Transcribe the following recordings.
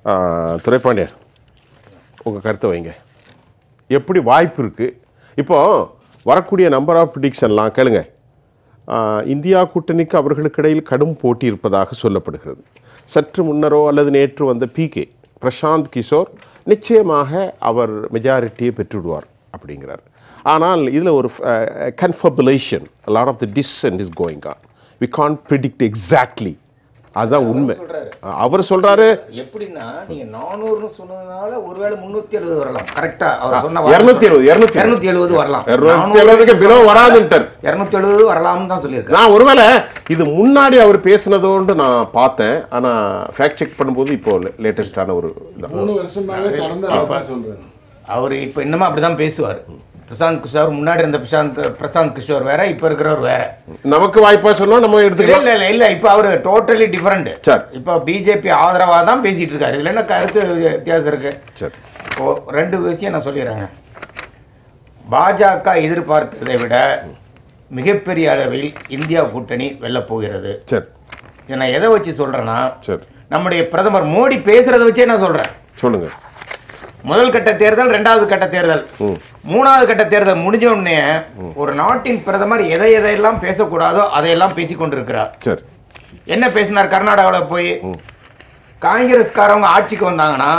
ஆ, துரைப்பாண்டியர் உங்கள் கருத்தை வைங்க எப்படி வாய்ப்பு இருக்குது இப்போ வரக்கூடிய நம்பர் ஆஃப் ப்ரிடிக்ஷன்லாம் கேளுங்க ஆ, இந்தியா கூட்டணிக்கு அவர்களுக்கு இடையில் கடும் போட்டி இருப்பதாக சொல்லப்படுகிறது சற்று முன்னரோ அல்லது நேற்று வந்த பிகே பிரசாந்த் கிஷோர் நிச்சயமாக அவர் மெஜாரிட்டியை பெற்றுவிடுவார் அப்படிங்கிறார் ஆனால் இதில் ஒரு confabulation lot of the dissent is going on we can predict exactly அதுதான் உண்மை அவர் சொல்கிறாரு எப்படின்னா நீங்க நானூறுன்னு சொன்னதுனால ஒருவேளை முன்னூத்தி எழுபது வரலாம் கரெக்டா அவர் சொன்ன இருநூத்தி எழுபது இருநூத்தி இருநூத்தி எழுபது வரலாம் இருநூத்தி எழுபதுக்கு பிலோ வராதுன்ட்டார் இருநூத்தி எழுபது வரலாம்னு தான் சொல்லியிருக்காரு நான் ஒருவேளை இது முன்னாடி அவர் பேசினதோண்டு நான் பார்த்தேன் ஆனால் ஃபேக்ட் செக் பண்ணும்போது இப்போ லேட்டஸ்டான ஒரு இதான் மூணு வருஷமாவே தொடர்ந்து அதை சொல்றேன் அவர் இப்போ இன்னமும் அப்படிதான் பேசுவார் பிரசாந்த் கிஷோர் முன்னாடி இருந்த பிரசாந்த் பிரசாந்த் கிஷோர் வேற இப்போ இருக்கிறவர் வேற நமக்கு வாய்ப்பா சொன்னா நம்ம இல்ல எடுத்துக்கலாம் இல்ல இல்ல இல்ல இப்போ அவர் டோட்டலி டிஃபரெண்ட் சரி. இப்போ பிஜேபி ஆதரவா தான் பேசிட்டு இருக்காரு இதுல என்ன கருத்து வித்தியாசம் இருக்கு சரி இப்போ ரெண்டு விஷயம் நான் சொல்லிடுறேங்க பாஜக எதிர்பார்த்ததை விட மிகப்பெரிய அளவில் இந்தியா கூட்டணி வெல்லப் போகிறது சரி இதை நான் எதை வச்சு சொல்றேன்னா சரி நம்முடைய பிரதமர் மோடி பேசுறதை வச்சே நான் சொல்றேன் சொல்லுங்க முதல் கட்ட தேர்தல் ரெண்டாவது கட்ட தேர்தல் மூணாவது கட்ட தேர்தல் முடிஞ்ச உடனே ஒரு நாட்டின் பிரதமர் எதை எதையெல்லாம் பேசக்கூடாதோ அதையெல்லாம் பேசிக் கொண்டிருக்கிறார் சரி என்ன பேசினார் கர்நாடகாவில் போய் காங்கிரஸ்காரவங்க ஆட்சிக்கு வந்தாங்கன்னா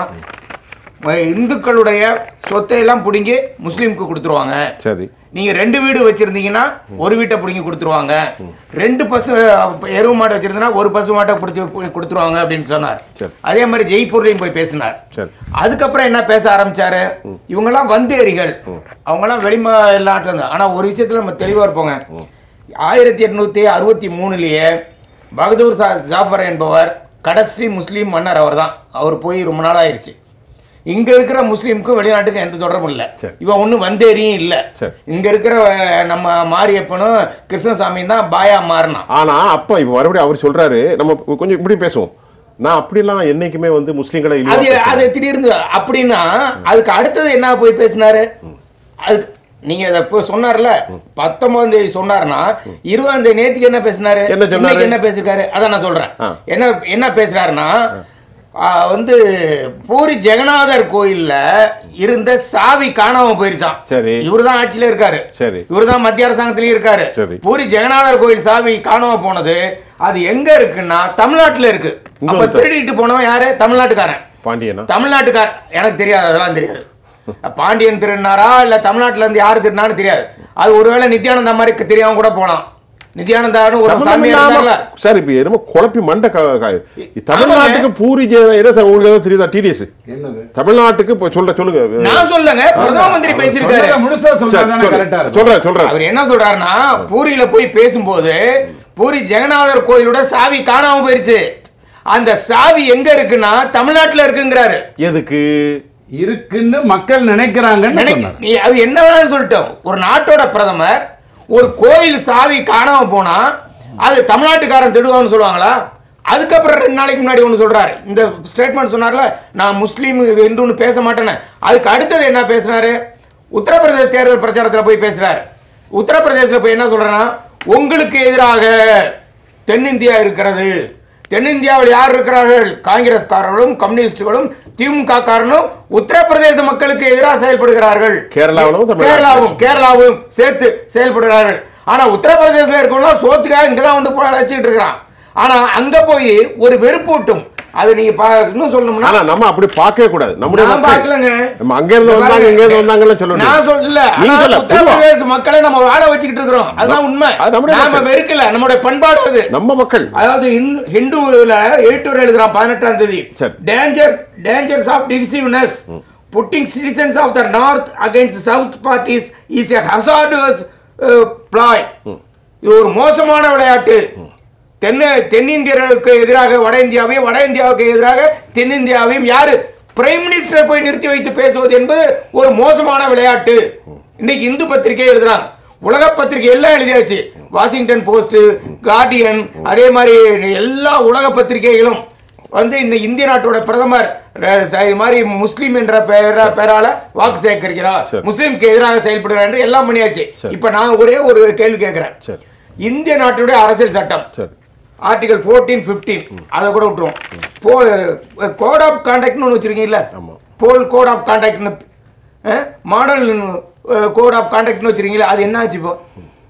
அஹ் இந்துக்களுடைய சொத்தை எல்லாம் பிடுங்கி முஸ்லீமுக்கு கொடுத்துருவாங்க சரி நீங்க ரெண்டு வீடு வச்சிருந்தீங்கன்னா ஒரு வீட்டை பிடிங்கி கொடுத்துருவாங்க ரெண்டு பசு அஹ், எருவு மாட்டை வச்சிருந்தீங்கன்னா ஒரு பசு மாட்டை பிடிச்சி பு- கொடுத்துருவாங்க அப்படின்னு சொன்னார் சரி. அதே மாதிரி ஜெய்ப்பூர்லையும் போய் பேசினார் சரி அதுக்கப்புறம் என்ன பேச ஆரம்பிச்சாரு இவங்கெல்லாம் வந்தேரிகள் அவங்கெல்லாம் வெளிநாட்டுல இருந்து ஆனா ஒரு விஷயத்துல நம்ம தெளிவா இருப்போங்க ஆயிரத்தி எட்நூத்தி அறுபத்தி மூணுலயே பகதூர் சா ஜாஃபர் என்பவர் கடைசி முஸ்லீம் மன்னர் அவர்தான் அவர் போய் ரொம்ப நாள் ஆயிருச்சு இங்க இருக்கிற முஸ்லீமுக்கும் வெளிநாட்டுக்கும் எந்த தொடர்பும் இல்ல சரி. இவன் ஒண்ணும் வந்தேரியும் இல்ல சரி. இங்க இருக்கிற அஹ், நம்ம மாரியப்பனும் கிருஷ்ணசாமியும் தான் பாயா மாறினான் ஆனா அப்ப இப்போ மறுபடியும் அவர் சொல்றாரு நம்ம கொஞ்சம் இப்படி பேசுவோம் நான் அப்படிலாம் என்னைக்குமே வந்து முஸ்லீம்களை இழிவா அது பேசல. அது திடீர்னு அப்படின்னா அதுக்கு அடுத்தது என்ன போய் பேசினாரு அது நீங்க இதை போய் சொன்னார்ல பத்தொன்பதாம் தேதி சொன்னாருன்னா இருபதாம் தேதி நேத்துக்கு என்ன பேசினாரு என்ன சொன்னாரு? இன்னைக்கு என்ன பேசிருக்காரு அதான் நான் சொல்றேன் ஆ. என்ன என்ன பேசுறாருன்னா ஆ, வந்து பூரி ஜெகநாதர் கோயில்ல இருந்த சாவி காணாம போயிருச்சான் சரி. இவருதான் ஆட்சியில இருக்காரு சரி. இவருதான் மத்திய அரசாங்கத்திலயும் இருக்காரு சரி. பூரி ஜெகநாதர் கோயில் சாவி காணாம போனது அது எங்க இருக்குன்னா தமிழ்நாட்டுல இருக்கு இங்க அப்ப வந்து- திருடிட்டு போனவன் யாரு தமிழ்நாட்டுக்காரன் பாண்டியனா தமிழ்நாட்டுக்கார் எனக்கு தெரியாது அதெல்லாம் தெரியாது பாண்டியன் திருடினாரா இல்ல தமிழ்நாட்டுல இருந்து யாரு திருடினான்னு தெரியாது அது ஒருவேளை நித்யானந்தா மாதிரி தெரியாம கூட போலாம் நித்யானந்தான்னு ஒரு சம்பந்தம் சாமியார் இல்லாம- இருந்தார்ல சார் இப்போ என்னமோ குழப்பி மண்டை க- க- தமிழ்நாட்டுக்கு பூரி ஜெ- என்ன சார் உங்களுக்கு ஏதாவது தெரியுதா டிடிஎஸ் என்னது தமிழ்நாட்டுக்கு இப்போ சொல்ற சொல்லுங்க நான் சொல்லுங்க பிரதம மந்திரி பேசியிருக்காரு சொல்றத முழுசா சரி, சொன்னா சொல்லு. கரெக்டா இருக்கும் சொல்றேன் சொல்றேன் அவர் என்ன சொல்றாருன்னா பூரியில போய் பேசும்போது பூரி ஜெகநாதர் கோயிலோட சாவி காணாம போயிருச்சு அந்த சாவி எங்க இருக்குன்னா தமிழ்நாட்டுல இருக்குங்கிறாரு எதுக்கு இருக்குன்னு மக்கள் நினைக்கிறாங்கன்னு நினைக்க- சொன்னார் நீ அது என்ன வேணாலும் சொல்லட்டும் ஒரு நாட்டோட பிரதமர் ஒரு கோயில் சாவி காணாம போனா அது தமிழ்நாட்டுக்காரன் திடுவான்னு சொல்லுவாங்களா அதுக்கப்புறம் ரெண்டு நாளைக்கு முன்னாடி ஒன்று சொல்றாரு இந்த ஸ்டேட்மெண்ட் சொன்னார்ல நான் முஸ்லீம் இந்துன்னு பேச மாட்டேன்னு அதுக்கு அடுத்தது என்ன பேசுனாரு உத்தரப்பிரதேச தேர்தல் பிரச்சாரத்தில் போய் பேசுறாரு உத்தரப்பிரதேசத்தில் போய் என்ன சொல்றேன்னா உங்களுக்கு எதிராக தென்னிந்தியா இருக்கிறது தென்னிந்தியாவில் யார் இருக்கிறார்கள் காங்கிரஸ்காரர்களும் கம்யூனிஸ்டுகளும் திமுக காரனும் உத்தரப்பிரதேச மக்களுக்கு எதிராக செயல்படுகிறார்கள் கேரளாவிலும் தமிழ்நாட்டிலும். கேரளாவும் கேரளாவும் சேர்த்து செயல்படுகிறார்கள் ஆனா உத்தரப்பிரதேசல இருக்கவங்க சோத்துக்காக இங்கதான் வந்து வச்சுட்டு இருக்கிறான் ஆனா அங்க போய் ஒரு வெறுப்பூட்டும் அது நீங்க பா- இன்னும் சொல்லணும்னா ஆனா நம்ம அப்படி பார்க்கவே கூடாது நம்முடைய நான் மக்கள் பார்க்கலங்க. நம்ம அங்க இருந்து வந்தாங்க இங்க இருந்து வந்தாங்கன்னு சொல்லணும் நான் சொல்லல நீங்க ஆனா சொல்ல பொதுவா உத்தரப்பிரதேச மக்களை நம்ம வாழ வச்சுக்கிட்டு இருக்கிறோம் அதுதான் உண்மை அது நம்முடைய நாம மக்கள். வெறுக்கல நம்முடைய பண்பாடு அது நம்ம மக்கள் அதாவது இந்து- ஹிந்துல எழுத்தூர் எழுதுறான் பதினெட்டாம் தேதி சரி. Dangers dangers of divisiveness putting citizens of the north against south parties is a hazardous ploy இது ஒரு மோசமான விளையாட்டு தென்ன தென்னிந்தியர்களுக்கு எதிராக வட இந்தியாவையும் வட இந்தியாவுக்கு எதிராக தென்னிந்தியாவையும் யாரு பிரைம் மினிஸ்டரை போய் நிறுத்தி வைத்து பேசுவது என்பது ஒரு மோசமான விளையாட்டு இன்னைக்கு இந்து பத்திரிகை எழுதுறாங்க உலக பத்திரிகை எல்லாம் எழுதியாச்சு வாஷிங்டன் போஸ்ட் கார்டியன் அதே மாதிரி எல்லா உலக பத்திரிகைகளும் வந்து இந்த இந்திய நாட்டோட பிரதமர் அஹ், ச- இது மாதிரி முஸ்லீம் என்ற பெயர பெயரால வாக்கு சேகரிக்கிறார் சரி. முஸ்லீம்க்கு எதிராக செயல்படுகிறார் என்று எல்லாம் பண்ணியாச்சு சரி. இப்ப நான் ஒரே ஒரு கேள்வி கேட்கிறேன் சரி இந்திய நாட்டினுடைய அரசியல் சட்டம் சரி ஆர்டிகல் ஃபோர்டீன் ஃபிஃப்டீன் அதை கூட விட்டுருவோம் போ கோட் ஆஃப் கான்டாக்ட்னு ஒன்று வச்சுருக்கீங்கல்ல ஆமா. போல் கோட் ஆஃப் கான்டாக்ட்னு மாடல் கோட் ஆஃப் கான்டாக்ட்னு வச்சுருக்கீங்களா அது என்ன ஆச்சு இப்போ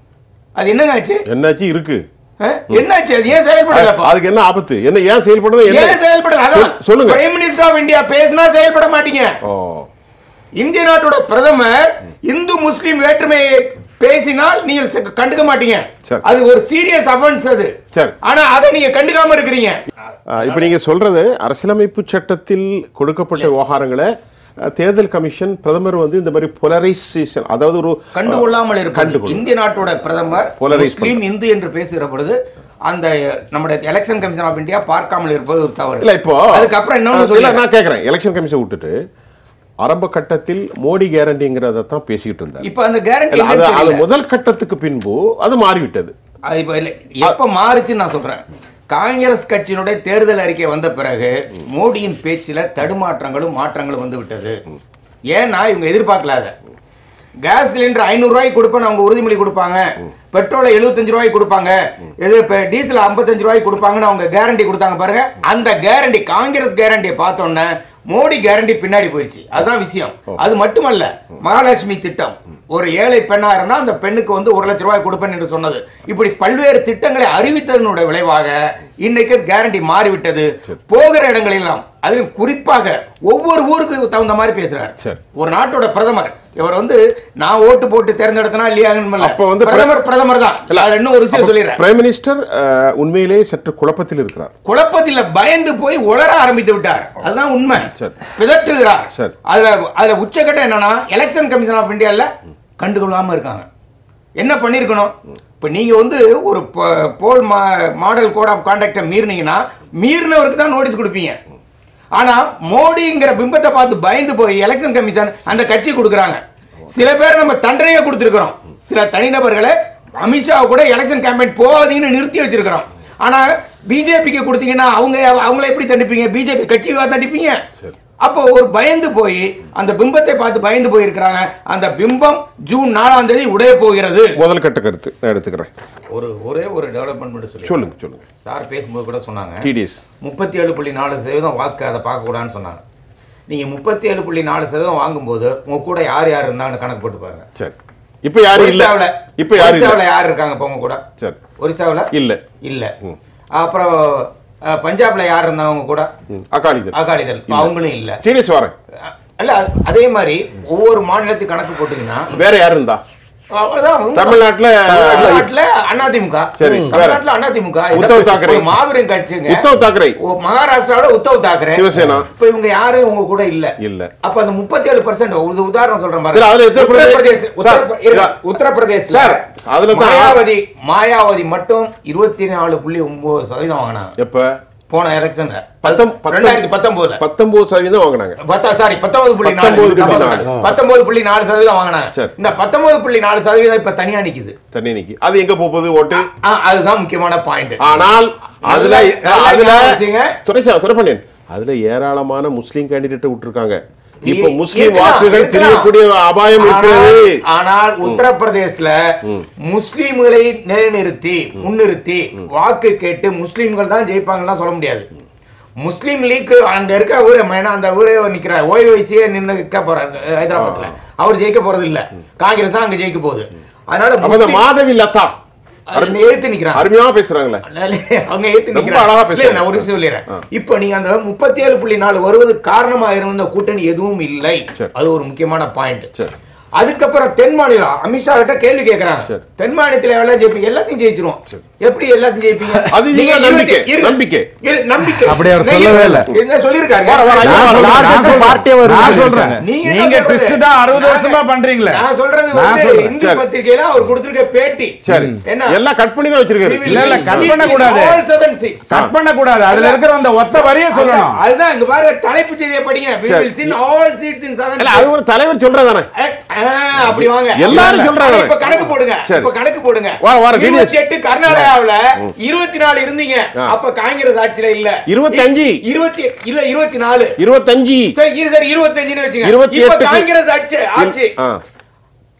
அது என்னங்க ஆச்சு என்னாச்சு இருக்கு அஹ்? என்னாச்சு அது ஏன் செயல்படலப்பா அதுக்கு என்ன ஆபத்து என்ன ஏன் செயல்படுறது ஏன் என்ன செயல்படல சொல்- சொல்லுங்க பிரைம் மினிஸ்டர் ஆஃப் இந்தியா பேசினா செயல்பட மாட்டீங்க ஓ இந்திய நாட்டோட பிரதமர் இந்து முஸ்லிம் வேற்றுமையை பேசினால் நீங்கள் செ- கண்டுக்க மாட்டீங்க சரி. அது ஒரு சீரியஸ் அஃபென்ஸ் அது சரி. ஆனா அதை நீங்க கண்டுக்காம இருக்கிறீங்க ஆ, இப்ப நீங்க சொல்றது அரசியலமைப்பு சட்டத்தில் கொடுக்கப்பட்ட விவகாரங்களை அ, தேர்தல் கமிஷன் பிரதமர் வந்து இந்த மாதிரி போலரைசேஷன் அதாவது ஒரு கண்டுகொள்ளாமல் இருப்பது கண்டுகொள்ளும். இந்திய நாட்டோட பிரதமர் Polarize முஸ்லீம் இந்து என்று பேசுகிற பொழுது அந்த நம்முடைய எலெக்ஷன் கமிஷன் ஆஃப் இந்தியா பார்க்காமல் இருப்பது ஒரு தவறு இல்ல இப்போ அதுக்கப்புறம் இல்ல இன்னொன்னு சொல்லி நான் கேக்குறேன் எலெக்ஷன் கமிஷன் விட்டுட்டு ஆரம்ப கட்டத்தில் மோடி கேரண்டிங்கிறத தான் பேசிக்கிட்டு இருந்தார் இப்ப அந்த கேரண்டி இல்ல, அது அது முதல் கட்டத்துக்கு பின்பு அது மாறிவிட்டது அது இப்ப இல்ல எப்ப மாறுச்சுன்னு நான் சொல்றேன் காங்கிரஸ் கட்சியினுடைய தேர்தல் அறிக்கை வந்த பிறகு மோடியின் பேச்சில் தடுமாற்றங்களும் மாற்றங்களும் வந்து விட்டது ஏன்னா இவங்க எதிர்பார்க்கல அதை கேஸ் சிலிண்டர் ஐநூறு ரூபாய்க்கு கொடுப்பேன்னு அவங்க உறுதிமொழி கொடுப்பாங்க பெட்ரோலை எழுபத்தஞ்சு ரூபாய்க்கு கொடுப்பாங்க இது இப்போ டீசல் ஐம்பத்தஞ்சு ரூபாய்க்கு கொடுப்பாங்கன்னு அவங்க கேரண்டி கொடுத்தாங்க பாருங்க அந்த கேரண்டி காங்கிரஸ் கேரண்டியை பார்த்தோன்னே மோடி கேரண்டி பின்னாடி போயிடுச்சு அதுதான் விஷயம் அது மட்டுமல்ல மகாலட்சுமி திட்டம் ஒரு ஏழை பெண்ணா இருந்தா அந்த பெண்ணுக்கு வந்து ஒரு லட்சம் ரூபாய் கொடுப்பேன் என்று சொன்னது இப்படி பல்வேறு திட்டங்களை அறிவித்ததனுடைய விளைவாக இன்னைக்கு கேரண்டி மாறிவிட்டது போகிற இடங்களெல்லாம் அதிலும் குறிப்பாக ஒவ்வொரு ஊருக்கு தகுந்த மாதிரி பேசுறாரு சரி. ஒரு நாட்டோட பிரதமர் இவர் வந்து நான் ஓட்டு போட்டு தேர்ந்தெடுத்தனா இல்லையாங்கன்னு அப்ப வந்து பிர- பிரதமர் பிரதமர் தான் அதுல இன்னும் ஒரு விஷயம் சொல்லிடுறேன் பிரைம் மினிஸ்டர் அஹ், உண்மையிலேயே சற்று குழப்பத்தில் இருக்கிறார் குழப்பத்தில் பயந்து போய் உளர ஆரம்பித்து விட்டார் அதுதான் உண்மை சரி. பிதற்றுகிறார் சரி. அதுல அதுல உச்சக்கட்டம் என்னன்னா எலெக்ஷன் கமிஷன் ஆஃப் இந்தியால கண்டுகொள்ளாம இருக்காங்க என்ன பண்ணிருக்கணும் இப்ப நீங்க வந்து ஒரு ப- போல் மா- மாடல் கோட் ஆஃப் கான்டாக்டை மீறினீங்கன்னா மீறினவருக்கு தான் நோட்டீஸ் கொடுப்பீங்க ஆனா மோடிங்கிற பிம்பத்தை பார்த்து பயந்து போய் எலெக்ஷன் கமிஷன் அந்த கட்சி கொடுக்குறாங்க சில பேர் நம்ம தண்டனையே கொடுத்துருக்கிறோம் சில தனிநபர்களை அமித்ஷா கூட எலெக்ஷன் கேம்பெயின் போகாதீங்கன்னு நிறுத்தி வச்சிருக்கிறோம் ஆனா பிஜேபிக்கு கொடுத்தீங்கன்னா அவங்க அவங்கள எப்படி தண்டிப்பீங்க பிஜேபி கட்சிவா தண்டிப்பீங்க சரி. அப்போ ஒரு பயந்து போய் அந்த பிம்பத்தை பார்த்து பயந்து போய் இருக்கிறாங்க அந்த பிம்பம் ஜூன் நாலாம் தேதி உடைய போகிறது முதல் கட்ட கருத்து நான் எடுத்துக்கிறேன் ஒரு ஒரே ஒரு டெவலப்மெண்ட் மட்டும் சொல்லி சொல்லுங்க சொல்லுங்க சார் பேசும்போது கூட சொன்னாங்க டிடிஎஸ் முப்பத்தி ஏழு புள்ளி நாலு சதவீதம் வாக்கு அதை பார்க்கக்கூடாதுன்னு சொன்னாங்க நீங்கள் முப்பத்தி ஏழு புள்ளி நாலு சதவீதம் வாங்கும்போது உங்க கூட யார் யார் இருந்தாங்கன்னு கணக்கு போட்டு பாருங்க சரி இப்போ யாரும் இல்ல ஒரிசாவில் இப்போ யாரும் இல்ல ஒரிசாவில் யார் இருக்காங்க இப்போ உங்க கூட சரி ஒரிசாவில் இல்ல இல்லை அப்புறம் அஹ், பஞ்சாப்ல யார் இருந்தாங்க உங்க கூட ம், அகாலிதள் அகாலிதள் இப்ப அவங்களும் இல்லை டிடிஎஸ் வரேன் அல்ல அதே மாதிரி ஒவ்வொரு மாநிலத்துக்கு கணக்கு போட்டீங்கன்னா வேற யார் இருந்தா அவ்வளவுதான் அவங்க- தமிழ்நாட்டுல தமிழ்நாட்டுல அதிமுக சரி, தமிழ்நாட்டுல அதிமுக உத்தவ் தாக்கரே. ஒரு மாபெரும் கட்சிங்க உத்தவ் தாக்கரே ஓ, மகாராஷ்டிராவுல உத்தவ் தாக்கரே சிவசேனா. இப்ப இவங்க யாரும் உங்க கூட இல்ல இல்ல. அப்ப அந்த முப்பத்தி ஏழு பர்சன்ட் ஒரு உதாரணம் சொல்றேன் இல்ல, அதுல எத்தனை பிரதேச- உத்தரப்பிரதேச சார், உத்தரப்ப- இருங்க, சார். உத்தரப்பிரதேச சார், அதுல தான் மாயாவதி மாயாவதி மட்டும் இருபத்தி நாலு புள்ளி ஒன்பது சதவீதம் வாங்கினாங்க எப்ப போன எலெக்ஷன் பத்தம்- பத்தம்- ரெண்டாயிரத்தி பத்தொன்பதுல பத்தொன்பது சதவீதம் வாங்கினாங்க பத்தா சாரி பத்தொன்பது புள்ளி நாலு பத்தொன்பது புள்ளி நான் நாலு. சொல்றேன். பத்தொன்பது புள்ளி நாலு சதவீதம் வாங்கினாங்க சரி. இந்த பத்தொன்பது புள்ளி நாலு சதவீதம் இப்ப தனியா நிக்குது தண்ணி நிக்கி அது எங்க போகுது ஓட்டு ஆ, அதுதான் முக்கியமான பாயிண்ட் ஆனால் அதுல நல்லா- நல்லா அதுல ஞாபகம் வச்சுங்க. துரைசா துரைப்பண்ணன் அதுல ஏராளமான முஸ்லீம் கேண்டிடேட் விட்டுருக்காங்க இப்ப இ- முஸ்லீம் இருக்கலாம், வாக்குகள் இருக்கலாம். பிரியக்கூடிய அபாயம் இருக்கிறது ஆனால்- ஆனால் உத்தரப்பிரதேசல முஸ்லீம்களை நிலைநிறுத்தி முன்னிறுத்தி வாக்கு கேட்டு முஸ்லீம்கள் தான் ஜெயிப்பாங்கலாம் சொல்ல முடியாது முஸ்லீம் லீக் அங்க இருக்க ஊரு மெயினா அந்த ஊரே நிக்கிறார் ஓய்வயசியே நின்று நிற்க போறாரு ஹைதராபாத்ல அவர் ஜெயிக்க போறது இல்ல காங்கிரஸ் தான் அங்க ஜெயிக்க போகுது அதனால அப்ப இந்த முஸ்லீம் மாதவி லதா அதுல எதிர்த்து நிக்கிறாங்க அருமையா பேசுறாங்களே அதனால அவங்க ஏத்து ரொம்ப அழகா நிக்கிறாங்க பேசுறாங்க. இல்ல, நான் ஒரு விஷயம் சொல்லிடுறேன் இப்போ நீங்க அந்த முப்பத்தி ஏழு புள்ளி நாலு வருவதற்கு காரணமா இருந்த கூட்டணி எதுவும் இல்லை சரி. அது ஒரு முக்கியமான பாயிண்ட் சரி அதுக்கப்புறம் தென் மாநிலம் அமித்ஷா கிட்ட கேள்வி கேக்குறாங்க சரி. தென் மாநிலத்துல எவ்வளவு ஜெயிப்பீங்க எல்லாத்தையும் ஜெயிச்சிருவோம் எப்படி எல்லாத்தையும் ஜெயிப்பீங்க அது நீங்க இதுதான் நம்பிக்கை, இருபத்தி- இரு- நம்பிக்கை. இரு, நம்பிக்கை அப்படி அவர் நீங்க- சொல்லவே இல்ல. என்ன சொல்லியிருக்காரு வர, வர, ஐயா, நான் வர, சொல்றேன், வர. நான் சொல்றேன். பார்ட்டியே வருது. நான் சொல்றேன் நீங்க என்ன நீங்க சொல்றது? ட்விஸ்ட் தான் அறுபது நான் வருஷமா பண்றீங்களே நான் சொல்றது நான் வந்து சொல்றேன். இந்து சரி. பத்திரிகையில அவர் கொடுத்திருக்க பேட்டி சரி என்ன எல்லாம் கட் பண்ணி தான் வச்சிருக்காரு We will இல்ல, இல்ல, see cut seats பண்ண in கூடாது. all southern seats. கட் பண்ண கூடாது அதுல இருக்கிற அந்த ஒத்த வரியை சொல்லணும் அதான், அதுதான் இங்க பாருங்க தலைப்பு செய்தியை படிங்க We சரி. will see all seats in southern இல்ல அது states. ஒரு தலைவர் சொல்றதானே அஹ், அஹ், அப்படி வாங்க எல்லாரும் சொல்றாங்க. இப்ப கணக்கு போடுங்க சரி. இப்ப கணக்கு போடுங்க வர, வர, details. இருபத்தி எட்டு கர்நாடகாவுல இருபத்தி நாலு இருந்தீங்க ஆ. அப்ப காங்கிரஸ் ஆட்சியில இல்ல இருபத்தஞ்சு. இருபத்தி இல்ல இருபத்தி நாலு இருபத்தஞ்சு சரி இரு சார் இருபத்தஞ்சுன்னு வச்சுங்க இருபத்தி இப்ப எட்டுக்கு- காங்கிரஸ் ஆட்சி ஆட்சி ஆ.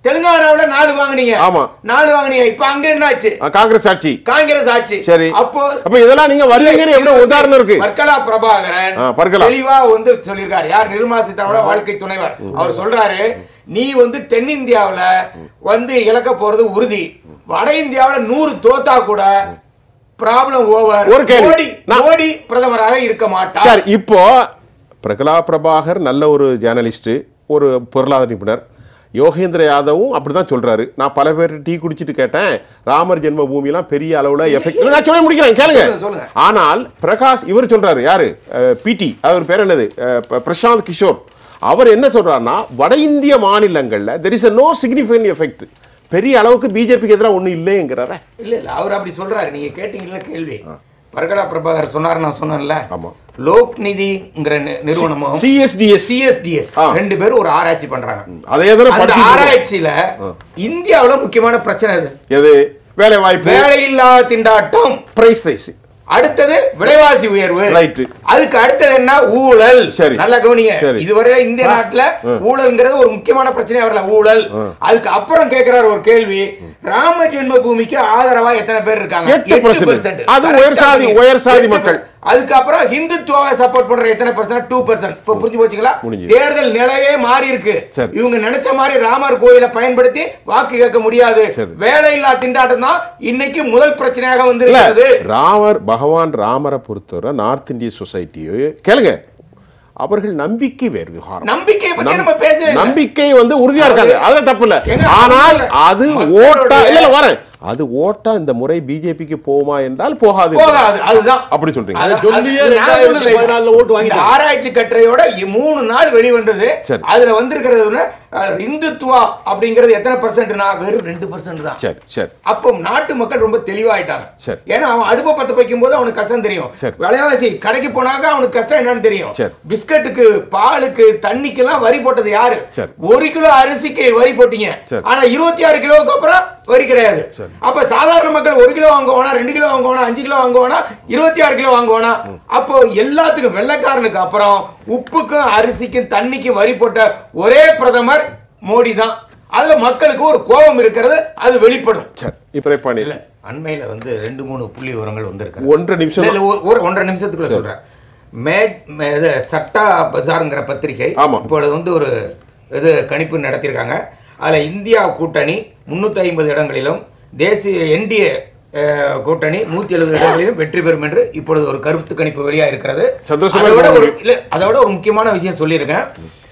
தெலுங்கானாவுல நாலு வாங்குனீங்க ஆமா. நாலு வாங்குனீங்க இப்ப அங்க என்ன ஆச்சு ஆ, காங்கிரஸ் ஆட்சி காங்கிரஸ் ஆட்சி சரி அப்போ அப்ப இதெல்லாம் நீங்க வரலங்கன்னு எவ்வளவு உதாரணம் இருக்கு பர்கலா பிரபாகரன் ஆ, பர்கலா. தெளிவா வந்து சொல்லியிருக்காரு யார் நிர்மலா சீதாராமன் வாழ்க்கை துணைவர் அவர் சொல்றாரு நீ வந்து தென்னிந்தியாவுல வந்து இழக்க போறது உறுதி வட இந்தியாவுல நூறு தோத்தா கூட ப்ராப்ளம் ஓவர் ஒரு கேள்வி. மோடி நான்- மோடி பிரதமராக இருக்க மாட்டார் சரி இப்போ பிரகலா பிரபாகர் நல்ல ஒரு ஜேர்னலிஸ்ட் ஒரு பொருளாதார நிபுணர் யோகேந்திர யாதவும் அப்படிதான் சொல்றாரு நான் பல பேர் டீ குடிச்சிட்டு கேட்டேன் ராமர் ஜென்ம பூமியெல்லாம் பெரிய அளவுல எஃபெக்ட் நான் சொல்ல முடிக்கிறேன் கேளுங்க சொல்லுங்க, சொல்லுங்க. ஆனால் பிரகாஷ் இவர் சொல்றாரு யாரு பிடி அவர் பேர் என்னது அஹ், ப- பிரசாந்த் கிஷோர் அவர் என்ன சொல்றாருன்னா வட இந்திய மாநிலங்கள்ல there is a no significant effect பெரிய அளவுக்கு பிஜேபிக்கு எதிராக ஒன்றும் இல்லைங்கிறார இல்ல இல்ல அவர் அப்படி சொல்றாரு நீங்க கேட்டீங்கல்ல கேள்வி பர்கலா பிரபாகர் சொன்னார் நான் சொன்னேன்ல ஆமா. லோக் நிதிங்கிற நி- நிறுவனமும் சிஎஸ்டிஎஸ் சிஎஸ்டிஎஸ் ஆ. ரெண்டு பேரும் ஒரு ஆராய்ச்சி பண்றாங்க அதே தானே அந்த படிச்சு ஆராய்ச்சியில இந்தியாவுல முக்கியமான பிரச்சனை இது எது வேலை வாய்ப்பு வேலையில்லா திண்டாட்டம் பிரைஸ் ரைஸ் அடுத்தது விலைவாசி உயர்வு Right. அதுக்கு அடுத்தது என்ன ஊழல் சரி. நல்ல கவனிங்க சரி. இதுவரை இந்திய நாட்டுல ஊழல்ங்கிறது ஒரு முக்கியமான பிரச்சனையா வரல ஊழல் அதுக்கு அப்புறம் கேக்குறாரு ஒரு கேள்வி ராம ஜென்ம பூமிக்கு ஆதரவா எத்தனை பேர் இருக்காங்க எட்டு percent. அது Correct உயர் ஆ சாதி- சொன்னீங்க. உயர் சாதி எட்டு மக்கள். percent. அதுக்கப்புறம் ஹிந்துத்துவாவை சப்போர்ட் பண்ற எத்தனை பர்சன்ட் டூ பர்சன்ட் இப்ப புரிஞ்சு போச்சுங்களா முடிஞ்சுது. தேர்தல் நிலையே மாறி இருக்கு சரி. இவங்க நினைச்ச மாதிரி ராமர் கோயிலை பயன்படுத்தி வாக்கு கேட்க முடியாது சரி. வேலையில்லா திண்டாட்டம் தான் இன்னைக்கு முதல் பிரச்சனையாக இல்ல வந்திருக்கிறது ராமர் பகவான் ராமரை பொறுத்தவரை நார்த் இந்திய சொசைட்டியோ கேளுங்க அவர்கள் நம்பிக்கை வேறு விவகாரம் நம்பிக்கையை பத்தி நம்- நம்ம பேசவே இல்லை. நம்பிக்கை வந்து உறுதியா இருக்காங்க அதாவது- அதுல தப்பு இல்ல ஏங்க, ஆனால் மக்களோட- அது மக்களுடைய- ஓட்டா இல்ல இல்ல வரேன் அது ஓட்டா இந்த முறை பிஜேபிக்கு போமா என்றால் போகாது போகாது அதுதான் அப்படி சொல்றீங்க அது- சொல்லியே அது நான் 2014 சொல்லல. ஓட்டு வாங்கிட்டாங்க. இந்த ஆராய்ச்சி கட்டுரையோட இ- மூணு நாள் வெளிவந்தது சரி. அதுல வந்திருக்கிறது என்ன, அஹ், இந்துத்துவா அப்படிங்கிறது எத்தனை பர்சன்ட்னா வெறும் ரெண்டு பர்சன்ட் தான் சரி சரி அப்போ நாட்டு மக்கள் ரொம்ப தெளிவாயிட்டாங்க சரி. ஏன்னா அவன் அடுப்பை பத்த வைக்கும் போது அவனுக்கு கஷ்டம் தெரியும் சரி. விலைவாசி கடைக்கு போனாக்க அவனுக்கு கஷ்டம் என்னன்னு தெரியும் சரி. பிஸ்கட்டுக்கு பாலுக்கு தண்ணிக்கெல்லாம் வரி போட்டது யாரு சரி. ஒரு கிலோ அரிசிக்கு வரி போட்டீங்க சரி. ஆனா இருபத்தி ஆறு கிலோவுக்கு அப்புறம் வரி கிடையாது அப்ப சாதாரண மக்கள் ஒரு கிலோ வாங்குவானா ரெண்டு கிலோ வாங்குவானா அஞ்சு கிலோ வாங்குவானா இருபத்தி ஆறு கிலோ வாங்குவானா அப்போ எல்லாத்துக்கும் வெள்ளைக்காரனுக்கு அப்புறம் உப்புக்கும் அரிசிக்கும் தண்ணிக்கும் வரி போட்ட ஒரே பிரதமர் மோடி தான் அதுல மக்களுக்கு ஒரு கோபம் இருக்கிறது அது வெளிப்படும் சரி இப்ப பாணி இல்ல அண்மையில வந்து ரெண்டு மூணு புள்ளி விவரங்கள் வந்திருக்கு ஒன்றரை நிமிஷம் இல்ல, இல்ல, ஒரு- ஒரு ஒன்றரை நிமிஷத்துக்குள்ள சொல்றேன் மே மே- இது சட்டா பஜார்ங்கிற பத்திரிகை ஆமா. இப்பொழுது வந்து ஒரு இது கணிப்பு நடத்தியிருக்காங்க அதுல இந்தியா கூட்டணி முன்னூத்தி ஐம்பது இடங்களிலும் தேசிய என்டிஏ கூட்டணி நூத்தி எழுபது இடங்களிலும் வெற்றி பெறும் என்று இப்பொழுது ஒரு கருத்து கணிப்பு வெளியா இருக்கிறது சந்தோஷமா அதை விட இருக்கு ஒரு இல்ல அதை விட ஒரு முக்கியமான விஷயம் சொல்லியிருக்கேன்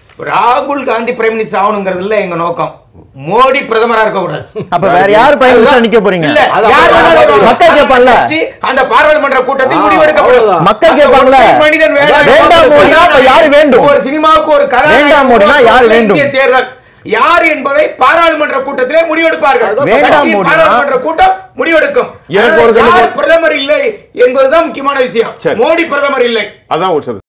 ராகுல் காந்தி பிரைம் மினிஸ்டர் ஆகணுங்கிறது இல்ல எங்க நோக்கம் மோடி பிரதமரா இருக்க கூடாது அப்ப வேற யார் பிரைம் மினிஸ்டர் நிக்க போறீங்க இல்ல, அது யார் அப்புறம் வேணாலும் வருவாங்க. மக்கள் கேட்பாங்கல்ல? கட்சி அந்த பாராளுமன்ற கூட்டத்தில் முடிவெடுக்கப்படும் மக்கள் கேட்பாங்கல்ல? அந்த மனிதன் வேண்டாம் வேண்டாம் மோடினா அப்ப யாரு வேண்டும்? ஒரு சினிமாவுக்கு ஒரு கதாநாயகன் வேண்டாம் மோடினா யார் உருவாக்குவதில் வேண்டும்? இந்திய தேர்தல் யார் என்பதை பாராளுமன்ற கூட்டத்திலே முடிவெடுப்பார்கள் வேண்டாம் கட்சியின் மோடினா? பாராளுமன்ற கூட்டம் முடிவெடுக்கும் எனக்கு ஒரு யார் கணக்கு- பிரதமர் இல்லை என்பதுதான் முக்கியமான விஷயம் சரி. மோடி பிரதமர் இல்லை அதான் ஒரு சந்தோஷம்